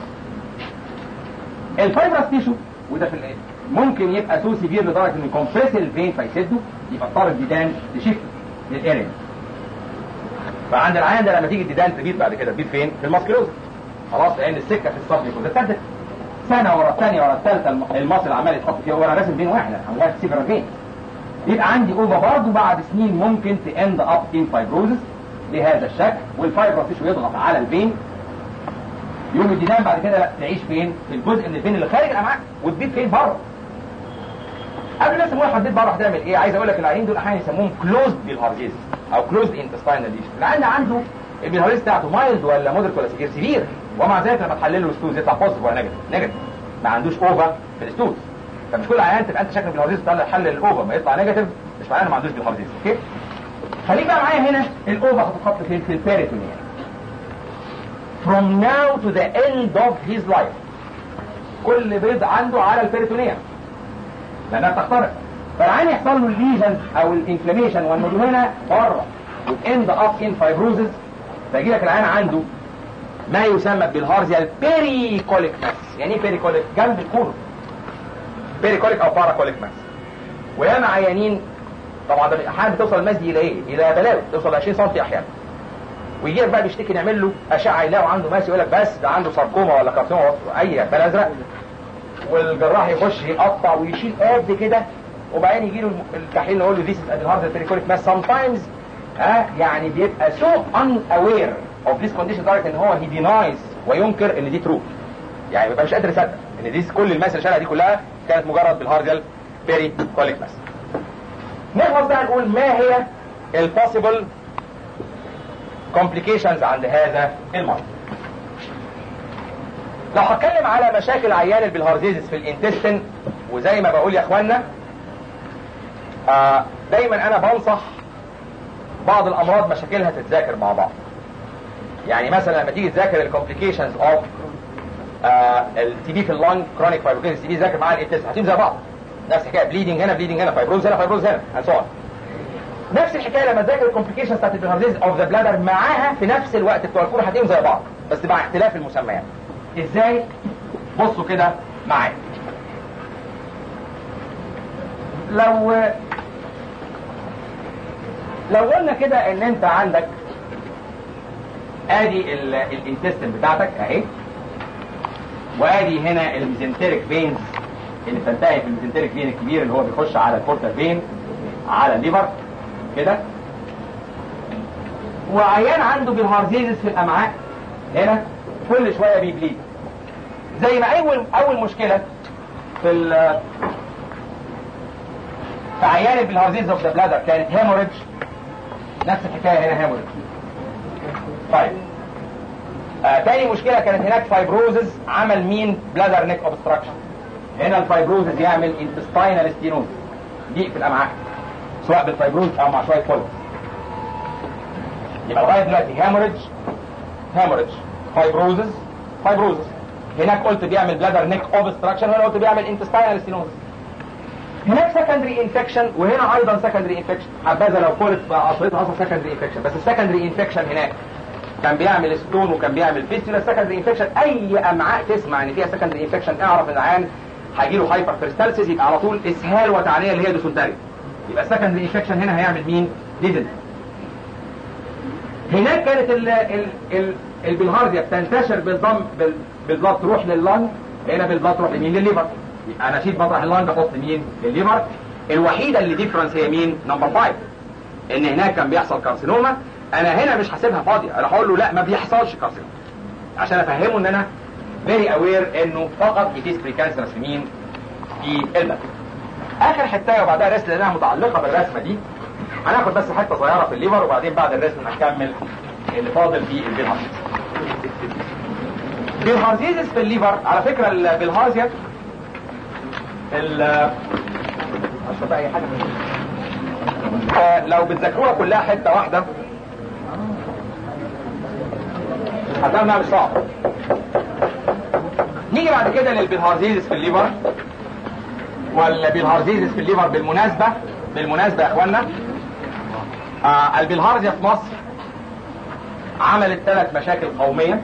الفايبرس تيشو وده في الايه ممكن يبقى سو سيفير لدرجه انه يكمبريس الفين فيسده يبقى اضطر الديدان تشيفت للاريا فعند العيان ده لما تيجي الديدان تبيض بعد كده تبيض فين؟ في الماسكلوز خلاص لان السكه في الصبر ده ابتدت سنه ورا الثانيه ورا الثالثه المصل عمال يتحط فيها وانا راسم بين واحد انا واحد سيفر فين يبقى عندي اوفا برضه بعد سنين ممكن تاند اب ان فايبروزس بهذا الشكل والفايبروس يضغط على الفين يوم الدينام بعد كده تعيش فين؟ في الجزء من الفين اللي خارج الامعاء وتبيض فين بره. قبل ما يسموها حديد بره هتعمل ايه؟ عايز اقول لك العيانين دول احيانا يسموهم كلوزد بالهارزيز او كلوزد انتستاينال ليجن. العيان عنده البيلهارزيز بتاعته مايلد ولا مودريت ولا سيفير سيفير ومع ذلك لما تحلل له ستوز يطلع بوزيتيف ولا نيجاتيف نيجاتيف ما عندوش اوفا في الستوز فمش كل عيان تبقى انت شكل بالهارزيز تطلع حل الاوفا ما يطلع نيجاتيف مش معناه انه ما عندوش بالهارزيز اوكي؟ خليك بقى معايا هنا الاوفا هتتحط فين؟ في البيريتونيا from now to the end of his life كل بيض عنده على البيريتونيا لانها بتخترق فالعين يحصل له الليجنز او الانفلاميشن والمدهنه بره وتند اب ان فايبروزز فيجي لك العين عنده ما يسمى بالهارزيا البيريكوليك ماس يعني ايه بيريكوليك جنب الكولون بيريكوليك او باراكوليك ماس وياما عيانين طبعا ده احيانا بتوصل الماس دي الى ايه؟ الى بلاوي توصل ل 20 سم احيانا ويجي لك بقى بيشتكي نعمل له اشعه يلاقوا عنده ماس يقول لك بس ده عنده ساركوما ولا كارسوما اي بال ازرق والجراح يخش يقطع ويشيل قد كده وبعدين يجي له التحليل نقول له ذيس از هارد بيريكوليك ماس سام تايمز ها يعني بيبقى سو ان اوير اوف ذيس كونديشن لدرجه ان هو هي دينايز وينكر ان دي ترو يعني بيبقى مش قادر يصدق ان دي كل الماس اللي شالها دي كلها كانت مجرد بالهارديال بيريكوليك ماس نخلص بقى نقول ما هي البوسيبل complications عند هذا المرض لو هتكلم على مشاكل عيان البلهارزيزس في الانتستين وزي ما بقول يا اخوانا آه دايما انا بنصح بعض الامراض مشاكلها تتذاكر مع بعض يعني مثلا لما تيجي تذاكر الكومبليكيشنز اوف التي بي في اللنج كرونيك فايبروكينز تي بي ذاكر معاها الانتستين هتيجي زي بعض نفس الحكايه بليدنج هنا بليدنج هنا فايبروز هنا فايبروز هنا and so on نفس الحكايه لما تذاكر الكومبليكيشنز بتاعت البلهارزيز اوف ذا بلادر معاها في نفس الوقت بتوع الكوره هتلاقيهم زي بعض بس مع اختلاف المسميات ازاي بصوا كده معايا لو لو قلنا كده ان انت عندك ادي الانتستين بتاعتك اهي وادي هنا الميزنتريك فينز اللي بتنتهي في الميزنتريك فين الكبير اللي هو بيخش على البورتال فين على الليفر كده وعيان عنده بالهارزيزس في الامعاء هنا كل شويه بيبليد زي ما اول اول مشكله في ال في عيان بالهارزيزس اوف ذا بلادر كانت هيموريدج نفس الحكايه هنا هيموريدج طيب آه تاني مشكله كانت هناك فايبروزز عمل مين بلادر نيك اوبستراكشن هنا الفايبروزز يعمل انتستاينال ستينوز ضيق في الامعاء سواء بالفايبروز او مع شويه فولس يبقى لغايه دلوقتي هاموريدج هاموريدج فايبروزز فايبروزز هناك قلت بيعمل بلادر نيك اوبستراكشن هنا قلت بيعمل انتستاينال ستينوز هناك سكندري انفكشن وهنا ايضا سكندري انفكشن حبذا لو فولت بقى اصلتها اصلا سكندري انفكشن بس السكندري انفكشن هناك كان بيعمل ستون وكان بيعمل فيستولا سكندري انفكشن اي امعاء تسمع ان فيها سكندري انفكشن اعرف ان العيان هيجي له هايبر كريستالسيس يبقى على طول اسهال وتعنيه اللي هي دوسنتري يبقى السكندري انفكشن هنا هيعمل مين؟ ديزل هناك كانت ال ال ال البلهارديا بتنتشر بالضم بال بالضبط تروح لللنج هنا بالضبط تروح لمين؟ للليفر يبقى انا اشيل مطرح اللنج احط مين؟ الليفر الوحيده اللي ديفرنس هي مين؟ نمبر 5 ان هناك كان بيحصل كارسينوما انا هنا مش هسيبها فاضيه انا هقول له لا ما بيحصلش كارسينوما عشان افهمه ان انا فيري اوير انه فقط يتيس بريكانسرس في مين؟ في البلد اخر حته وبعدها رسم لانها متعلقه بالرسمه دي هناخد بس حته صغيره في الليفر وبعدين بعد الرسم هنكمل اللي فاضل في البيلهارزيز البيلهارزيز في الليفر على فكره البيلهارزيا ال اشرب اي حاجه آه لو بتذاكروها كلها حته واحده هتلاقيها مش صعب نيجي بعد كده للبيلهارزيز في الليفر والبيلهارزيز في الليفر بالمناسبة بالمناسبة يا اخوانا آه البيلهارزيا في مصر عملت ثلاث مشاكل قومية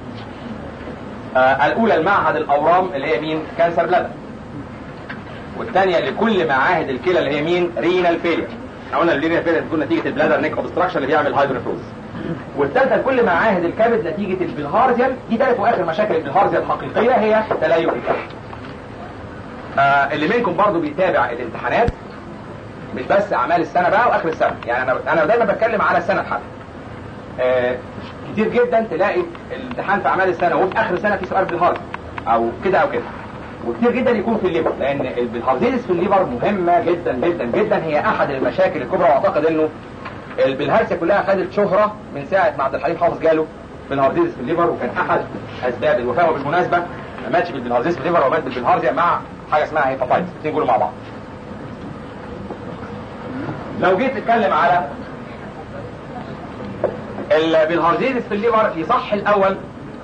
آه الاولى المعهد الاورام اللي هي مين كانسر بلادر والثانية لكل معاهد الكلى اللي هي مين رينال فيلير احنا قلنا الرينال فيلير تكون نتيجة البلادر نيك اوبستراكشن اللي بيعمل هايدروفروز والثالثة لكل معاهد الكبد نتيجة البلهارزيا دي ثالث واخر مشاكل البلهارزيا الحقيقية هي تليف الكبد آه اللي منكم برضو بيتابع الامتحانات مش بس اعمال السنه بقى واخر السنه يعني انا انا دايما بتكلم على السنه بحالها آه كتير جدا تلاقي الامتحان في اعمال السنه وفي اخر السنه في سؤال بالهارد او كده او كده وكتير جدا يكون في الليفر لان البلهارزيز في الليفر مهمه جدا جدا جدا هي احد المشاكل الكبرى واعتقد انه البلهارسيا كلها خدت شهره من ساعه ما عبد الحليم حافظ جاله بالهارزيز في الليفر وكان احد اسباب الوفاه وبالمناسبه ما ماتش بالبلهارزيز في الليفر ومات بالبلهارزيا مع حاجه اسمها هيباتايتس الاثنين يقولوا مع بعض لو جيت تتكلم على البلهارزيز في الليفر يصح الاول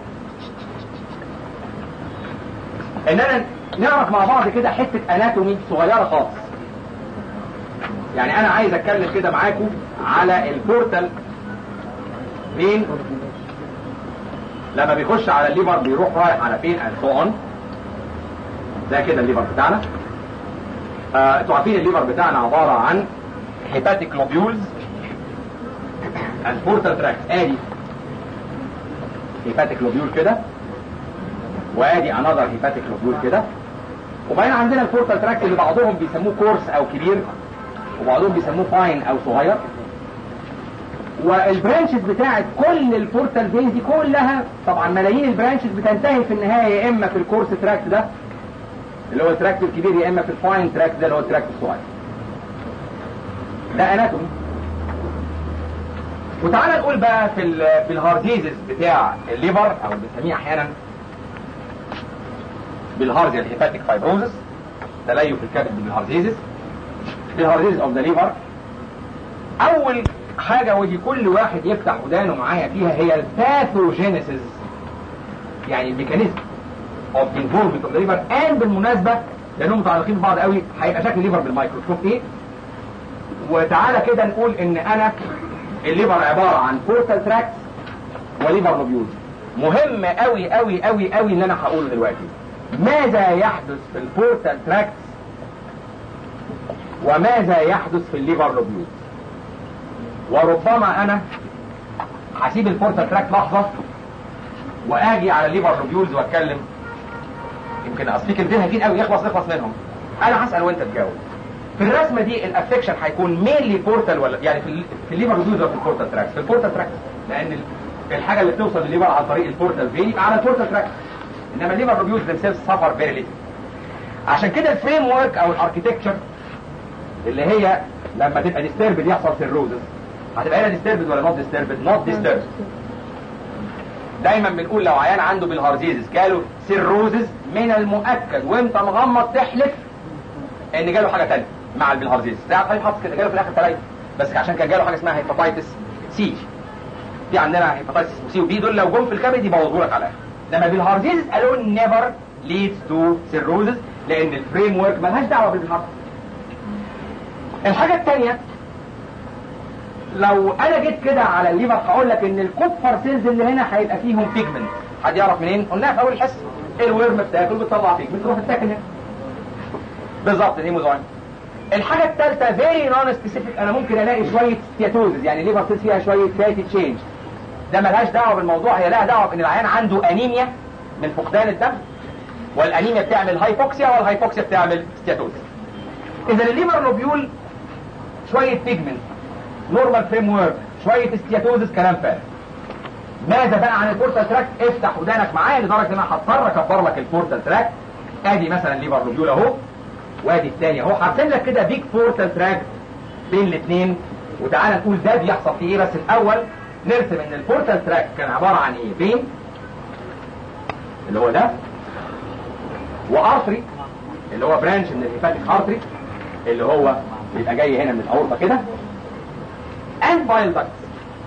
اننا نعرف مع بعض كده حته اناتومي صغيره خالص يعني انا عايز اتكلم كده معاكم على البورتال فين لما بيخش على الليفر بيروح رايح على فين اند سو اون ده كده الليفر بتاعنا آه، انتوا عارفين الليفر بتاعنا عباره عن هيباتيك لوبيولز البورتال تراكت ادي هيباتيك لوبيول كده وادي انذر هيباتيك لوبيول كده وبعدين عندنا البورتال تراكت اللي بعضهم بيسموه كورس او كبير وبعضهم بيسموه فاين او صغير والبرانشز بتاعت كل البورتال فيز دي كلها طبعا ملايين البرانشز بتنتهي في النهايه يا اما في الكورس تراكت ده اللي هو التراكت الكبير يا اما في الفاين تراكت ده اللي هو التراكت الصغير ده اناتومي وتعالى نقول بقى في ال في الهارديزز بتاع الليفر او بنسميه احيانا بالهارديا الهيباتيك فايبروزس تليف الكبد بالهارديزز بالهارديزز اوف ذا ليفر اول حاجة ودي كل واحد يفتح ودانه معايا فيها هي الباثوجينيسيس يعني الميكانيزم اوف انفولفمنت اوف ذا ليفر ان بالمناسبة لانهم متعلقين ببعض قوي هيبقى شكل الليفر بالميكروسكوب ايه وتعالى كده نقول ان انا الليفر عبارة عن بورتال تراكت وليفر لوبيول مهم قوي قوي قوي قوي اللي انا هقوله دلوقتي ماذا يحدث في البورتال تراكت وماذا يحدث في الليفر لوبيول وربما انا هسيب البورتال تراكت لحظه واجي على الليفر لوبيولز واتكلم يمكن اصل في كلمتين هجين قوي يخلص نخلص منهم انا هسال وانت تجاوب في الرسمه دي الافكشن هيكون مينلي بورتال ولا يعني في ال- في الليفر ريديوز في البورتال تراكس في البورتال تراكس لان ال- الحاجه اللي بتوصل للليفر عن طريق البورتال فين يبقى على البورتال تراكس انما الليفر ريديوز themselves سفر فيري ليتل عشان كده الفريم ورك او الاركيتكتشر اللي هي لما تبقى ديستربد يحصل سيروزز هتبقى هنا ديستربد ولا نوت ديستربد نوت ديستربد دايما بنقول لو عيان عنده بالهارزيزس جاله سيروزز من المؤكد وانت مغمض تحلف ان جاله حاجه ثانيه مع البلهارزيزس زي عبد الحليم حافظ كده جاله في الاخر ثلاثه بس عشان كان جاله حاجه اسمها هيباتيتس سي في عندنا هيباتيتس سي وبي دول لو جم في الكبد يبوظوا لك على الاخر انما بالهارزيزس قالوا نيفر ليدز تو سيروزز لان الفريم ورك ملهاش دعوه بالهارزيزس الحاجه الثانيه لو انا جيت كده على الليفر هقول لك ان الكوبر سيلز اللي هنا هيبقى فيهم بيجمنت حد يعرف منين قلناها في اول الحصه الورم بتاكل بتطلع بيجمنت تروح تتاكل هنا بالظبط الهيموزاين الحاجه الثالثه فيري نون سبيسيفيك انا ممكن الاقي شويه ستياتوزز يعني ليفر سيلز فيها شويه فاتي تشينج ده ملهاش دعوه بالموضوع هي لها دعوه بان العيان عنده انيميا من فقدان الدم والانيميا بتعمل هايبوكسيا والهايبوكسيا بتعمل ستياتوزز اذا الليفر لوبيول شويه بيجمنت نورمال فريم ورك شويه استياتوزس كلام فارغ ماذا بقى عن البورتال تراك افتح ودانك معايا لدرجه ان انا هضطر اكبر لك البورتال تراك ادي مثلا ليفر روبيول اهو وادي الثاني اهو حاطين لك كده بيج بورتال تراك بين الاثنين وتعالى نقول ده بيحصل فيه ايه بس الاول نرسم ان البورتال تراك كان عباره عن ايه بين اللي هو ده وارتري اللي هو برانش من الهيباتيك ارتري اللي هو بيبقى جاي هنا من الاورطه كده and bile ducts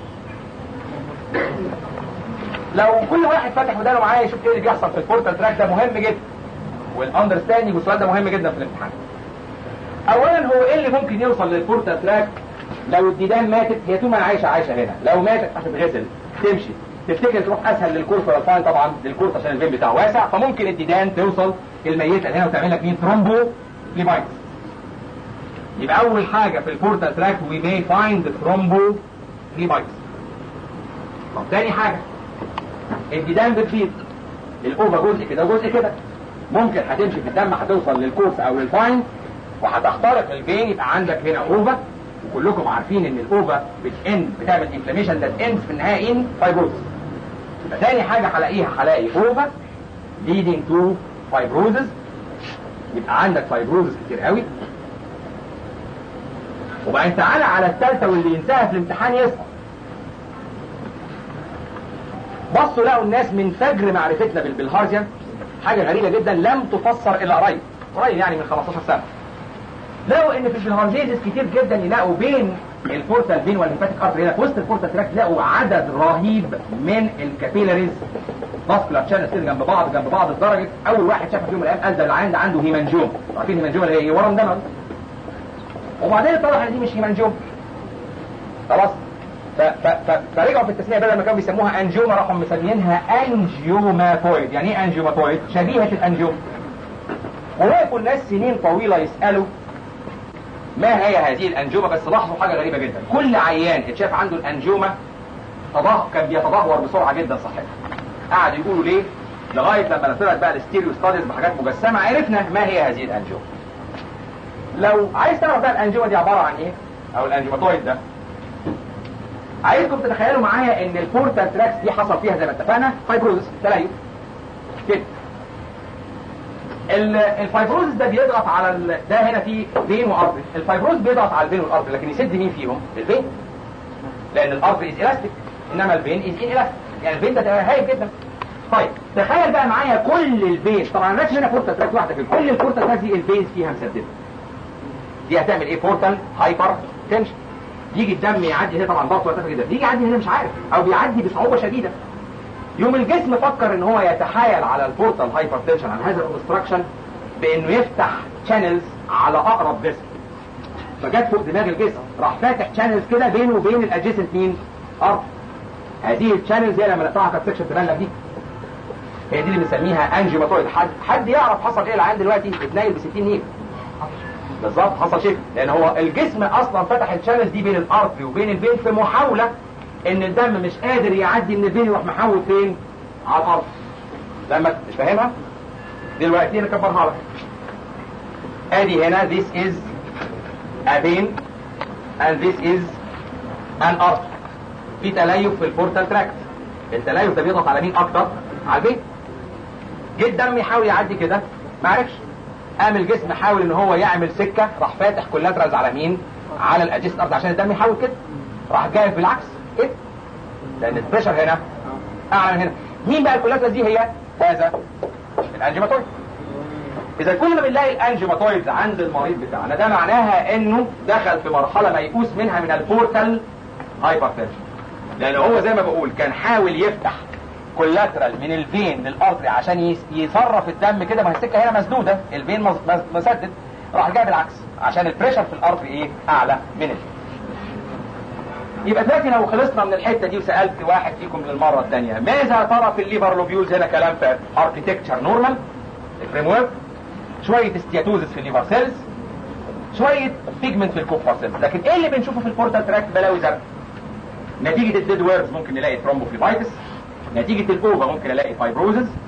لو كل واحد فاتح ودانه معايا يشوف ايه اللي بيحصل في البورتال تراك ده مهم جدا والاندرستاندينج والسؤال ده مهم جدا في الامتحان اولا هو ايه اللي ممكن يوصل للبورتال تراك لو الديدان ماتت هي طول ما انا عايشه عايشه هنا لو ماتت هتتغسل تمشي تفتكر تروح اسهل للكورس ولا الفاين طبعا للكورس عشان الفين بتاعه واسع فممكن الديدان توصل الميته هنا وتعمل لك مين ثرومبو ليبايتس يبقى اول حاجه في البورتال تراك وي ماي فايند ثرومبو ليبايتس طب تاني حاجه الديدان بتفيد الاوفا جزء كده وجزء كده ممكن هتمشي في الدم هتوصل للكورس او للفاين وهتخترق الفين يبقى عندك هنا اوفا وكلكم عارفين ان الاوفا بتند بتعمل انفلاميشن ده اند في النهايه ان فايبروزس يبقى تاني حاجه هلاقيها هلاقي اوفا leading to fibrosis يبقى عندك فايبروزس كتير قوي وبعدين تعالى على الثالثه واللي ينساها في الامتحان يسقط بصوا لقوا الناس من فجر معرفتنا بالبلهارزيان حاجه غريبه جدا لم تفسر الا قريب قريب يعني من 15 سنه لقوا ان في البلهارزيزس كتير جدا يلاقوا بين البورتال فين والهيباتيك ارتري هنا في وسط البورتال تراك يلاقوا عدد رهيب من الكابيلاريز فاسكولار شانلز كده جنب بعض جنب بعض لدرجه اول واحد شافها في يوم من الايام قال ده العيان ده عنده هيمانجوم عارفين هيمانجوم اللي هي ايه ورم دموي وبعدين اتضح ان دي مش هيمانجوم خلاص ف- ف- ف- فرجعوا في التسميه بدل ما كانوا بيسموها انجيوما راحوا مسمينها انجيوماتويد يعني ايه انجيوماتويد شبيهه الانجيوم ووقفوا الناس سنين طويله يسالوا ما هي هذه الانجومه بس لاحظوا حاجه غريبه جدا كل عيان اتشاف عنده الانجومه تضاه كان بيتدهور بسرعه جدا صحتها قعدوا يقولوا ليه لغايه لما طلعت بقى الستيريو ستاديز بحاجات مجسمه عرفنا ما هي هذه الانجومه لو عايز تعرف بقى الانجومه دي عباره عن ايه او الانجيوماتويد ده عايزكم تتخيلوا معايا ان البورتال تراكس دي حصل فيها زي ما اتفقنا فايبروزس تليف كده ال- الفايبروزس ده بيضغط على ال... ده هنا في فين وارتري الفايبروز بيضغط على الفين والارتري لكن يسد مين فيهم الفين لان الارتري از الاستيك انما الفين از ان الاستيك يعني الفين ده هايل جدا طيب تخيل بقى معايا كل الفين طبعا ما هنا بورتال تراكس واحده في كل البورتال تراكس دي الفينز فيها مسدده دي هتعمل ايه بورتال هايبر تنشن يجي الدم يعدي هنا طبعا ضغط وقتها جدا يجي يعدي هنا مش عارف او بيعدي بصعوبه شديده يوم الجسم فكر ان هو يتحايل على البورتال هايبرتنشن عن هذا الاوبستراكشن بانه يفتح شانلز على اقرب جسم فجت فوق دماغ الجسم راح فاتح شانلز كده بينه وبين الادجيسنت مين ارض هذه الشانلز هي لما نقطعها كانت سكشن تبان لك دي هي دي اللي بنسميها انجيوماتويد حد حد يعرف حصل ايه العيان دلوقتي اتنايل ب 60 نيل بالظبط حصل شيء لان هو الجسم اصلا فتح الشانلز دي بين الارتري وبين الفين في محاوله ان الدم مش قادر يعدي من الفين يروح محول فين على الارض لما مش فاهمها دلوقتي نكبرها لك ادي هنا this is a vein and this is an artery في تليف في البورتال تراكت التليف ده بيضغط على مين اكتر على البيت جه الدم يحاول يعدي كده ما عرفش قام الجسم حاول ان هو يعمل سكه راح فاتح كولاترالز على مين على الاجيست ارض عشان الدم يحاول كده راح جاي بالعكس كده لان البريشر هنا اعلى من هنا مين بقى الكولاترالز دي هي هذا الانجيماتويد اذا كل ما بنلاقي الانجيماتويدز عند المريض بتاعنا ده معناها انه دخل في مرحله ميؤوس منها من البورتال هايبرتنشن لان هو زي ما بقول كان حاول يفتح كولاترال من الفين للارتري عشان يس- يصرف الدم كده ما هي السكه هنا مسدوده الفين مز- مز- مسدد راح جاي بالعكس عشان البريشر في الارتري ايه اعلى من الفين يبقى دلوقتي لو خلصنا من الحته دي وسالت واحد فيكم للمره الثانيه ماذا ترى في الليفر لوبيولز هنا كلام في اركتكتشر نورمال الفريم ورك شويه استياتوزس في الليفر سيلز شويه بيجمنت في الكوبر سيلز لكن ايه اللي بنشوفه في البورتال تراكت بلاوي زرق نتيجه الديد ويرز ممكن نلاقي ثرومبوفليبايتس نتيجه الاوفا ممكن الاقي فايبروزز